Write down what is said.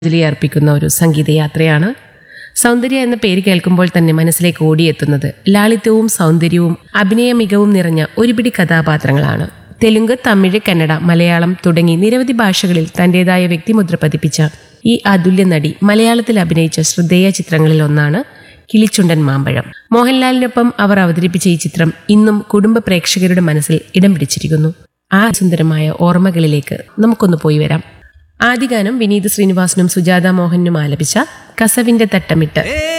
അഞ്ജലി അർപ്പിക്കുന്ന ഒരു സംഗീതയാത്രയാണ് സൗന്ദര്യ എന്ന പേര് കേൾക്കുമ്പോൾ തന്നെ മനസ്സിലേക്ക് ഓടിയെത്തുന്നത് ലാളിത്യവും സൗന്ദര്യവും അഭിനയ മികവും നിറഞ്ഞ ഒരുപിടി കഥാപാത്രങ്ങളാണ് തെലുങ്ക് തമിഴ് കന്നഡ മലയാളം തുടങ്ങി നിരവധി ഭാഷകളിൽ തന്റേതായ വ്യക്തിമുദ്ര പതിപ്പിച്ച ഈ അതുല്യ നടി മലയാളത്തിൽ അഭിനയിച്ച ശ്രദ്ധേയ ചിത്രങ്ങളിൽ ഒന്നാണ് കിളിച്ചുണ്ടൻ മാമ്പഴം മോഹൻലാലിനൊപ്പം അവർ അവതരിപ്പിച്ച ഈ ചിത്രം ഇന്നും കുടുംബ പ്രേക്ഷകരുടെ മനസ്സിൽ ഇടം പിടിച്ചിരിക്കുന്നു ആ സുന്ദരമായ ഓർമ്മകളിലേക്ക് നമുക്കൊന്ന് പോയി വരാം ആദ്യ ഗാനം വിനീത് ശ്രീനിവാസനും സുജാത മോഹനും ആലപിച്ച കസവിന്റെ തട്ടമിട്ട്